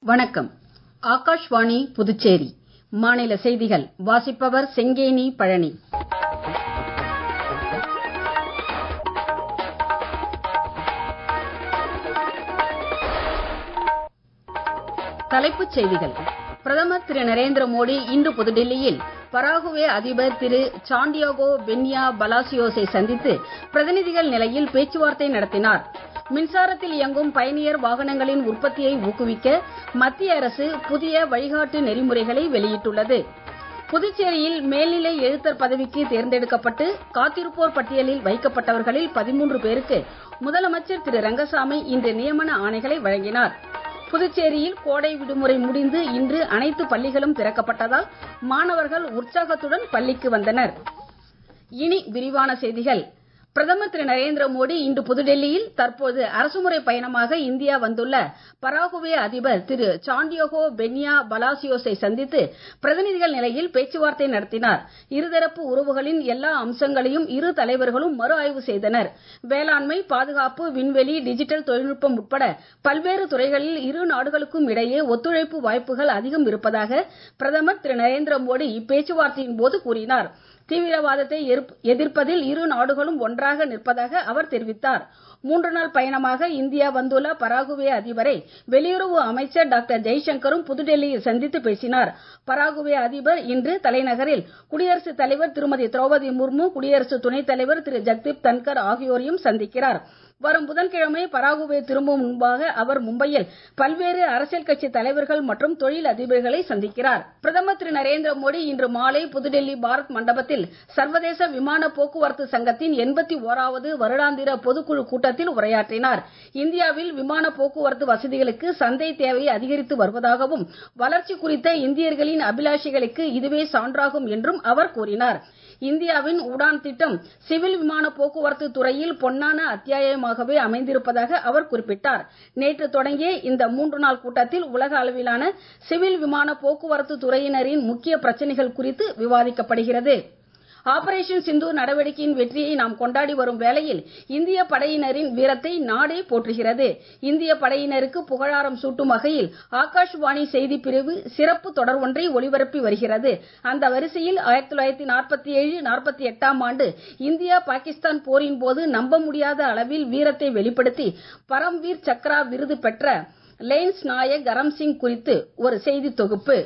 வணக்கம் ஆகாஷ்வாணி புதுச்சேரி மாநில செய்திகள் வாசிப்பவர் செங்கேனி பழனி தலைப்புச் செய்திகள் பிரதமர் திரு நரேந்திர மோடி இன்று புதுடில்லியில் பராகுவே அதிபர் திரு சாண்டியாகோ பென்யா பலாசியோஸை சந்தித்து பிரதிநிதிகள் நிலையில் பேச்சுவார்த்தை நடத்தினார் மின்சாரத்தில் இயங்கும் பயணியர் வாகனங்களின் உற்பத்தியை ஊக்குவிக்க மத்திய அரசு புதிய வழிகாட்டு நெறிமுறைகளை வெளியிட்டுள்ளது புதுச்சேரியில் மேல்நிலை எழுத்தர் பதவிக்கு தேர்ந்தெடுக்கப்பட்டு காத்திருப்போர் பட்டியலில் வைக்கப்பட்டவர்களில் பதிமூன்று பேருக்கு முதலமைச்சர் திரு ரங்கசாமி இன்று நியமன ஆணைகளை வழங்கினார் புதுச்சேரியில் கோடை விடுமுறை முடிந்து இன்று அனைத்து பள்ளிகளும் திறக்கப்பட்டதால் மாணவர்கள் உற்சாகத்துடன் பள்ளிக்கு வந்தனர் இனி விரிவான செய்திகள் பிரதமர் திரு நரேந்திர மோடி இன்று புதுடெல்லியில் தற்போது அரசுமுறை பயணமாக இந்தியா வந்துள்ள பராகுவே அதிபர் திரு சாண்டியோகோ பென்யா பலாசியோஸை சந்தித்து பிரதிநிதிகள் நிலையில் பேச்சுவார்த்தை நடத்தினார் இருதரப்பு உறவுகளின் எல்லா அம்சங்களையும் இரு தலைவர்களும் மறு ஆய்வு செய்தனர் வேளாண்மை பாதுகாப்பு விண்வெளி டிஜிட்டல் தொழில்நுட்பம் உட்பட பல்வேறு துறைகளில் இரு நாடுகளுக்கும் இடையே ஒத்துழைப்பு வாய்ப்புகள் அதிகம் இருப்பதாக பிரதமர் திரு நரேந்திர மோடி இப்பேச்சுவார்த்தையின் போது கூறினார் தீவிரவாதத்தை எதிர்ப்பதில் இரு நாடுகளும் ஒன்றாக நிற்பதாக அவர் தெரிவித்தார் மூன்று நாள் பயணமாக இந்தியா வந்துள்ள பராகுவே அதிபரை வெளியுறவு அமைச்சர் டாக்டர் ஜெய்சங்கரும் புதுடெல்லியில் சந்தித்து பேசினார் பராகுவே அதிபர் இன்று தலைநகரில் குடியரசுத் தலைவர் திருமதி திரௌபதி முர்மு குடியரசு துணைத் தலைவர் திரு ஜக்தீப் தன்கர் ஆகியோரையும் சந்திக்கிறார் வரும் புதன்கிழமை பராகுவே திரும்பும் முன்பாக அவர் மும்பையில் பல்வேறு அரசியல் கட்சி தலைவர்கள் மற்றும் தொழில் அதிபர்களை சந்திக்கிறார் பிரதமர் திரு நரேந்திர மோடி இன்று மாலை புதுடெல்லி பாரத் மண்டபத்தில் சர்வதேச விமான போக்குவரத்து சங்கத்தின் எண்பத்தி ஓராவது வருடாந்திர பொதுக்குழு கூட்டத்தில் உரையாற்றினார் இந்தியாவில் விமான போக்குவரத்து வசதிகளுக்கு சந்தை தேவை அதிகரித்து வருவதாகவும் வளர்ச்சி குறித்த இந்தியர்களின் அபிலாஷைகளுக்கு இதுவே சான்றாகும் என்றும் அவர் கூறினார் இந்தியாவின் உடான் திட்டம் சிவில் விமான போக்குவரத்து துறையில் பொன்னான அத்தியாயமாகவே அமைந்திருப்பதாக அவர் குறிப்பிட்டார் நேற்று தொடங்கிய இந்த மூன்று நாள் கூட்டத்தில் உலக அளவிலான சிவில் விமான போக்குவரத்து துறையினரின் முக்கிய பிரச்சனைகள் குறித்து விவாதிக்கப்படுகிறது ஆபரேஷன் சிந்து நடவடிக்கையின் வெற்றியை நாம் கொண்டாடி வரும் வேளையில் இந்திய படையினரின் வீரத்தை நாடே போற்றுகிறது இந்திய படையினருக்கு புகழாரம் சூட்டும் வகையில் ஆகாஷ்வாணி செய்தி பிரிவு சிறப்பு தொடர் ஒன்றை ஒளிபரப்பி வருகிறது அந்த வரிசையில் ஆயிரத்தி தொள்ளாயிரத்தி நாற்பத்தி ஏழு நாற்பத்தி எட்டாம் ஆண்டு இந்தியா பாகிஸ்தான் போரின் போது நம்ப முடியாத அளவில் வீரத்தை வெளிப்படுத்தி பரம்வீர் சக்ரா விருது பெற்ற லேன்ஸ் நாயக் கரம்சிங் குறித்து ஒரு செய்தி தொகுப்பு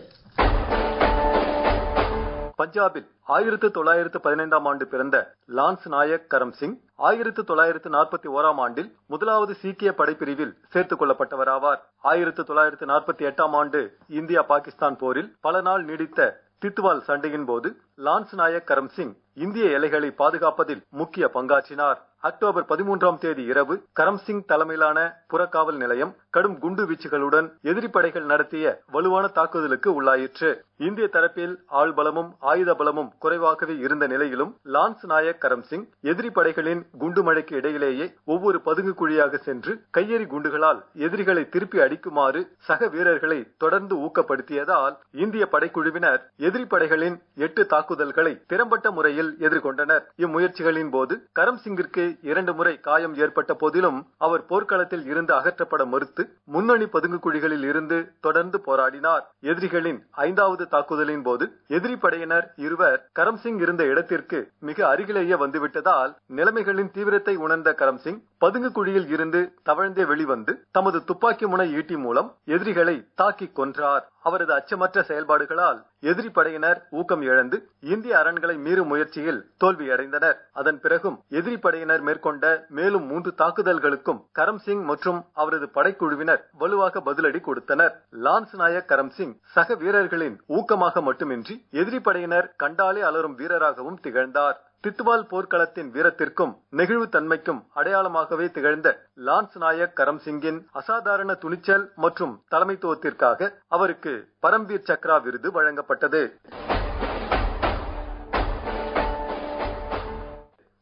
பஞ்சாபில் ஆயிரத்து தொள்ளாயிரத்து பதினைந்தாம் ஆண்டு பிறந்த லான்ஸ் நாயக் கரம் சிங் ஆயிரத்து தொள்ளாயிரத்து நாற்பத்தி ஓராம் ஆண்டில் முதலாவது சீக்கிய படைப்பிரிவில் சேர்த்துக் கொள்ளப்பட்டவராவார் ஆயிரத்து தொள்ளாயிரத்து நாற்பத்தி எட்டாம் ஆண்டு இந்தியா பாகிஸ்தான் போரில் பல நாள் நீடித்த தித்துவால் சண்டையின் போது லான்ஸ் நாயக் கரம் சிங் இந்திய எல்லைகளை பாதுகாப்பதில் முக்கிய பங்காற்றினார் அக்டோபர் பதிமூன்றாம் தேதி இரவு கரம்சிங் தலைமையிலான புறக்காவல் நிலையம் கடும் குண்டு வீச்சுகளுடன் எதிரி படைகள் நடத்திய வலுவான தாக்குதலுக்கு உள்ளாயிற்று இந்திய தரப்பில் ஆள் பலமும் ஆயுத பலமும் குறைவாகவே இருந்த நிலையிலும் லான்ஸ் நாயக் கரம்சிங் எதிரி படைகளின் குண்டு மழைக்கு இடையிலேயே ஒவ்வொரு பதுங்கு குழியாக சென்று கையெறி குண்டுகளால் எதிரிகளை திருப்பி அடிக்குமாறு சக வீரர்களை தொடர்ந்து ஊக்கப்படுத்தியதால் இந்திய படைக்குழுவினர் எதிரி படைகளின் எட்டு தாக்குதல்களை திறம்பட்ட முறையில் எதிர்கொண்டனர் இம்முயற்சிகளின் போது கரம்சிங்கிற்கு இரண்டு முறை காயம் ஏற்பட்ட போதிலும் அவர் போர்க்களத்தில் இருந்து அகற்றப்பட மறுத்து முன்னணி பதுங்கு குழிகளில் இருந்து தொடர்ந்து போராடினார் எதிரிகளின் ஐந்தாவது தாக்குதலின் போது எதிரி படையினர் இருவர் கரம்சிங் இருந்த இடத்திற்கு மிக அருகிலேயே வந்துவிட்டதால் நிலைமைகளின் தீவிரத்தை உணர்ந்த கரம்சிங் பதுங்கு குழியில் இருந்து தவழ்ந்தே வெளிவந்து தமது துப்பாக்கி முனை ஈட்டி மூலம் எதிரிகளை தாக்கி கொன்றார் அவரது அச்சமற்ற செயல்பாடுகளால் எதிரி படையினர் ஊக்கம் இழந்து இந்திய அரண்களை மீறும் முயற்சியில் தோல்வியடைந்தனர் அதன் பிறகும் எதிரி படையினர் மேற்கொண்ட மேலும் மூன்று தாக்குதல்களுக்கும் கரம் சிங் மற்றும் அவரது படைக்குழுவினர் வலுவாக பதிலடி கொடுத்தனர் லான்ஸ் நாயக் கரம் சிங் சக வீரர்களின் ஊக்கமாக மட்டுமின்றி எதிரி படையினர் கண்டாலே அலரும் வீரராகவும் திகழ்ந்தார் தித்துவால் போர்க்களத்தின் வீரத்திற்கும் நெகிழ்வு தன்மைக்கும் அடையாளமாகவே திகழ்ந்த லான்ஸ் நாயக் கரம் சிங்கின் அசாதாரண துணிச்சல் மற்றும் தலைமைத்துவத்திற்காக அவருக்கு பரம்வீர் சக்ரா விருது வழங்கப்பட்டது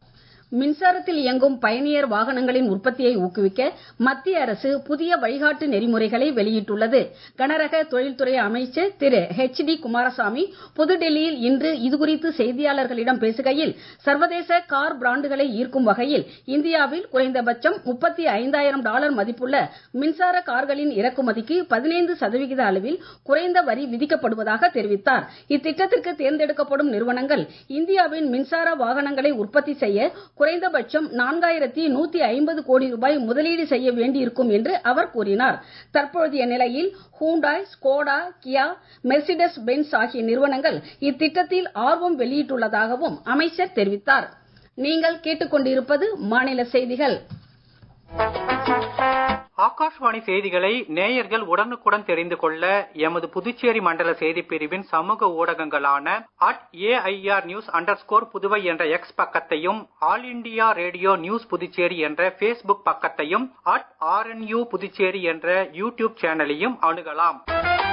மின்சாரத்தில் இயங்கும் பயணியர் வாகனங்களின் உற்பத்தியை ஊக்குவிக்க மத்திய அரசு புதிய வழிகாட்டு நெறிமுறைகளை வெளியிட்டுள்ளது கனரக தொழில்துறை அமைச்சர் திரு ஹெச் டி குமாரசாமி புதுடெல்லியில் இன்று இதுகுறித்து செய்தியாளர்களிடம் பேசுகையில் சர்வதேச கார் பிராண்டுகளை ஈர்க்கும் வகையில் இந்தியாவில் குறைந்தபட்சம் முப்பத்தி ஐந்தாயிரம் டாலர் மதிப்புள்ள மின்சார கார்களின் இறக்குமதிக்கு பதினைந்து சதவிகித அளவில் குறைந்த வரி விதிக்கப்படுவதாக தெரிவித்தார் இத்திட்டத்திற்கு தேர்ந்தெடுக்கப்படும் நிறுவனங்கள் இந்தியாவின் மின்சார வாகனங்களை உற்பத்தி செய்ய குறைந்தபட்சம் நான்காயிரத்தி நூத்தி ஐம்பது கோடி ரூபாய் முதலீடு செய்ய வேண்டியிருக்கும் என்று அவர் கூறினார் தற்போதைய நிலையில் Hyundai Skoda Kia Mercedes Benz ஆகிய நிறுவனங்கள் இத்திட்டத்தில் ஆர்வம் வெளியிட்டுள்ளதாகவும் அமைச்சர் தெரிவித்தார் நீங்கள் கேட்டுக்கொண்டிருப்பது மாநில செய்திகள் ஆகாஷ்வாணி செய்திகளை நேயர்கள் உடனுக்குடன் தெரிந்து கொள்ள எமது புதுச்சேரி மண்டல செய்திப் பிரிவின் சமூக ஊடகங்களான at AIR news under Puduvai என்ற எக்ஸ் பக்கத்தையும் all India radio news Puducherry என்ற பேஸ்புக் பக்கத்தையும் அட் ஆர்என்யூ புதுச்சேரி என்ற யூடியூப் சேனலையும் அணுகலாம்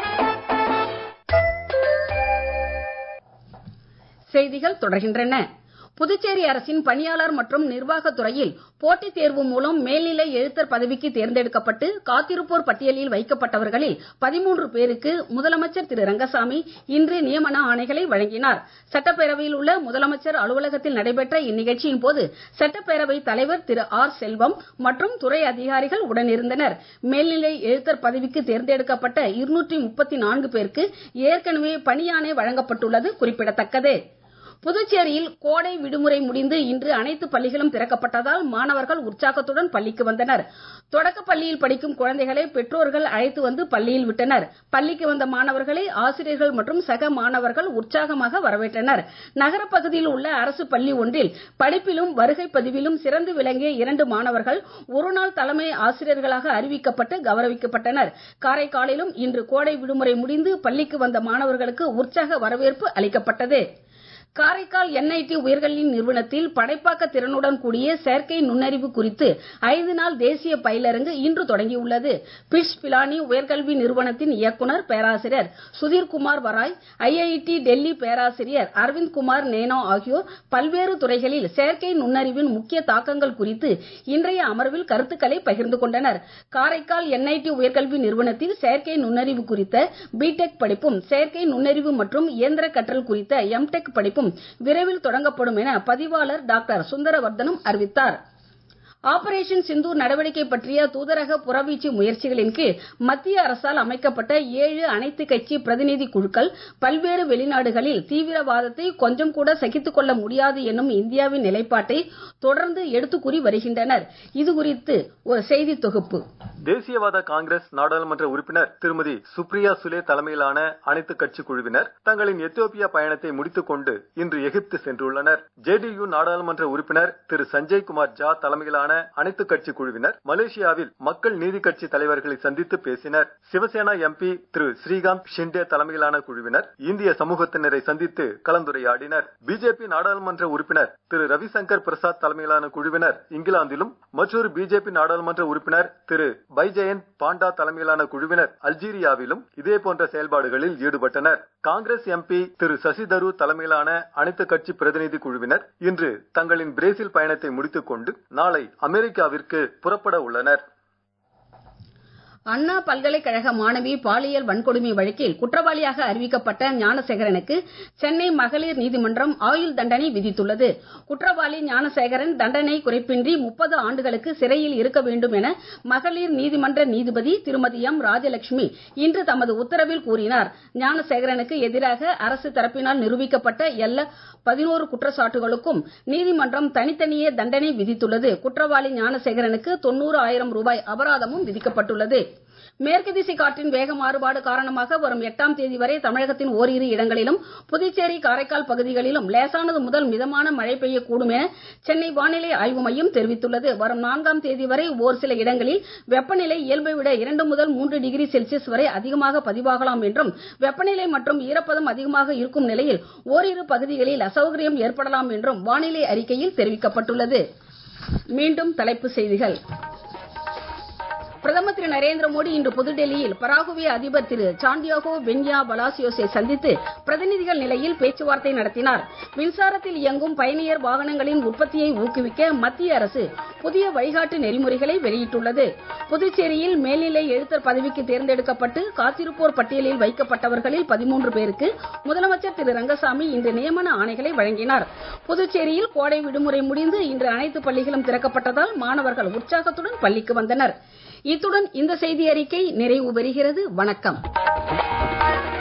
செய்திகள் தொடர்கின்றன புதுச்சேரி அரசின் பணியாளர் மற்றும் நிர்வாகத் துறையில் போட்டித் தேர்வு மூலம் மேல்நிலை எழுத்தர் பதவிக்கு தேர்ந்தெடுக்கப்பட்டு காத்திருப்போர் பட்டியலில் வைக்கப்பட்டவர்களில் பதிமூன்று பேருக்கு முதலமைச்சர் திரு ரங்கசாமி இன்று நியமன ஆணைகளை வழங்கினார் சட்டப்பேரவையில் உள்ள முதலமைச்சர் அலுவலகத்தில் நடைபெற்ற இந்நிகழ்ச்சியின் போது சட்டப்பேரவைத் தலைவர் திரு ஆர் செல்வம் மற்றும் துறை அதிகாரிகள் உடனிருந்தனர் மேல்நிலை எழுத்தர் பதவிக்கு தேர்ந்தெடுக்கப்பட்ட இருநூற்றி முப்பத்தி நான்கு பேருக்கு ஏற்கனவே பணியாணை வழங்கப்பட்டுள்ளது குறிப்பிடத்தக்கது புதுச்சேரியில் கோடை விடுமுறை முடிந்து இன்று அனைத்து பள்ளிகளும் திறக்கப்பட்டதால் மாணவர்கள் உற்சாகத்துடன் பள்ளிக்கு வந்தனர் தொடக்கப் பள்ளியில் படிக்கும் குழந்தைகளை பெற்றோர்கள் அழைத்து வந்து பள்ளியில் விட்டனர் பள்ளிக்கு வந்த மாணவர்களை ஆசிரியர்கள் மற்றும் சக மாணவர்கள் உற்சாகமாக வரவேற்றனர் நகரப் பகுதியில் உள்ள அரசு பள்ளி ஒன்றில் படிப்பிலும் வருகை பதிவிலும் சிறந்து விளங்கிய இரண்டு மாணவர்கள் ஒருநாள் தலைமை ஆசிரியர்களாக அறிவிக்கப்பட்டு கௌரவிக்கப்பட்டனர் காரைக்காலிலும் இன்று கோடை விடுமுறை முடிந்து பள்ளிக்கு வந்த மாணவர்களுக்கு உற்சாக வரவேற்பு அளிக்கப்பட்டது காரைக்கால் என்ஐடி உயர்கல்வி நிறுவனத்தில் படைப்பாக்க திறனுடன் கூடிய செயற்கை நுண்ணறிவு குறித்து ஐந்து நாள் தேசிய பயிலரங்கு இன்று தொடங்கியுள்ளது பிட்ஸ் பிலானி உயர்கல்வி நிறுவனத்தின் இயக்குனர் பேராசிரியர் சுதீர்குமார் வராய் ஐஐடி டெல்லி பேராசிரியர் அரவிந்த் குமார் நேனோ ஆகியோர் பல்வேறு துறைகளில் செயற்கை நுண்ணறிவின் முக்கிய தாக்கங்கள் குறித்து இன்றைய அமர்வில் கருத்துக்களை பகிர்ந்து கொண்டனர் காரைக்கால் என்ஐடி உயர்கல்வி நிறுவனத்தில் செயற்கை நுண்ணறிவு குறித்த பிடெக் படிப்பும் செயற்கை நுண்ணறிவு மற்றும் இயந்திர கற்றல் குறித்த எம்டெக் படிப்பும் விரைவில் தொடங்கப்படும் என பதிவாளர் டாக்டர் சுந்தரவர்தனம் அறிவித்தார் ஆபரேஷன் சிந்தூர் நடவடிக்கை பற்றிய தூதரக புறவீச்சு முயற்சிகளின் கீழ் மத்திய அரசால் அமைக்கப்பட்ட ஏழு அனைத்து கட்சி பிரதிநிதி குழுக்கள் பல்வேறு வெளிநாடுகளில் தீவிரவாதத்தை கொஞ்சம் கூட சகித்துக் கொள்ள முடியாது என்னும் இந்தியாவின் நிலைப்பாட்டை தொடர்ந்து எடுத்துக் கூறி வருகின்றனர் இதுகுறித்து ஒரு செய்தி தொகுப்பு தேசியவாத காங்கிரஸ் நாடாளுமன்ற உறுப்பினர் திருமதி சுப்ரியா சுலே தலைமையிலான அனைத்து கட்சி குழுவினர் தங்களின் எத்தியோப்பியா பயணத்தை முடித்துக் கொண்டு இன்று எகிப்து சென்றுள்ளனர் ஜேடியு நாடாளுமன்ற உறுப்பினர் திரு சஞ்சய் குமார் ஜா தலைமையிலான அனைத்து கட்சி குழுவினர் மலேசியாவில் மக்கள் நீதி கட்சி தலைவர்களை சந்தித்து பேசினர் சிவசேனா எம்பி திரு ஸ்ரீகாந்த் ஷிண்டே தலைமையிலான குழுவினர் இந்திய சமூகத்தினரை சந்தித்து கலந்துரையாடினர் பிஜேபி நாடாளுமன்ற உறுப்பினர் திரு ரவிசங்கர் பிரசாத் தலைமையிலான குழுவினர் இங்கிலாந்திலும் மற்றொரு பிஜேபி நாடாளுமன்ற உறுப்பினர் திரு பைஜெயந்த் பாண்டா தலைமையிலான குழுவினர் அல்ஜீரியாவிலும் இதே போன்ற செயல்பாடுகளில் ஈடுபட்டனர் காங்கிரஸ் எம்பி திரு சசிதரு தலைமையிலான அனைத்து கட்சி பிரதிநிதி குழுவினர் இன்று தங்களின் பிரேசில் பயணத்தை முடித்துக் கொண்டு நாளை அமெரிக்காவிற்கு புறப்பட உள்ளனர் அண்ணா பல்கலைக்கழக மாணவி பாலியல் வன்கொடுமை வழக்கில் குற்றவாளியாக அறிவிக்கப்பட்ட ஞானசேகரனுக்கு சென்னை மகளிர் நீதிமன்றம் ஆயுள் தண்டனை விதித்துள்ளது குற்றவாளி ஞானசேகரன் தண்டனை குறைப்பின்றி முப்பது ஆண்டுகளுக்கு சிறையில் இருக்க வேண்டும் என மகளிர் நீதிமன்ற நீதிபதி திருமதி எம் ராஜலட்சுமி இன்று தமது உத்தரவில் கூறினார் ஞானசேகரனுக்கு எதிராக அரசு தரப்பினால் நிரூபிக்கப்பட்ட எல்லா பதினோரு குற்றச்சாட்டுகளுக்கும் நீதிமன்றம் தனித்தனியே தண்டனை விதித்துள்ளது குற்றவாளி ஞானசேகரனுக்கு தொன்னூறு ஆயிரம் ரூபாய் அபராதமும் விதிக்கப்பட்டுள்ளது மேற்கு திசை காற்றின் வேக மாறுபாடு காரணமாக வரும் எட்டாம் தேதி வரை தமிழகத்தின் ஓரிரு இடங்களிலும் புதுச்சேரி காரைக்கால் பகுதிகளிலும் லேசானது முதல் மிதமான மழை பெய்யக்கூடும் என சென்னை வானிலை ஆய்வு மையம் தெரிவித்துள்ளது வரும் நான்காம் தேதி வரை ஓர் சில இடங்களில் வெப்பநிலை இயல்பை விட இரண்டு முதல் மூன்று டிகிரி செல்சியஸ் வரை அதிகமாக பதிவாகலாம் என்றும் வெப்பநிலை மற்றும் ஈரப்பதம் அதிகமாக இருக்கும் நிலையில் ஓரிரு பகுதிகளில் அசௌகரியம் ஏற்படலாம் என்றும் வானிலை அறிக்கையில் தெரிவிக்கப்பட்டுள்ளது மீண்டும் தலைப்புச் செய்திகள் பிரதமர் திரு நரேந்திர மோடி இன்று புதுடெல்லியில் பராகுவே அதிபர் திரு சாண்டியாகோ பென்யா பலாசியோஸை சந்தித்து பிரதிநிதிகள் நிலையில் பேச்சுவார்த்தை நடத்தினார் மின்சாரத்தில் இயங்கும் பயணியர் வாகனங்களின் உற்பத்தியை ஊக்குவிக்க மத்திய அரசு புதிய வழிகாட்டு நெறிமுறைகளை வெளியிட்டுள்ளது புதுச்சேரியில் மேல்நிலை எழுத்தர் பதவிக்கு தேர்ந்தெடுக்கப்பட்டு காத்திருப்போர் பட்டியலில் வைக்கப்பட்டவர்களில் பதிமூன்று பேருக்கு முதலமைச்சர் திரு ரங்கசாமி இன்று நியமன ஆணைகளை வழங்கினார் புதுச்சேரியில் கோடை விடுமுறை முடிந்து இன்று அனைத்து பள்ளிகளும் திறக்கப்பட்டதால் மாணவர்கள் உற்சாகத்துடன் பள்ளிக்கு வந்தனர் இத்துடன் இந்த செய்தி அறிக்கை நிறைவு பெறுகிறது வணக்கம்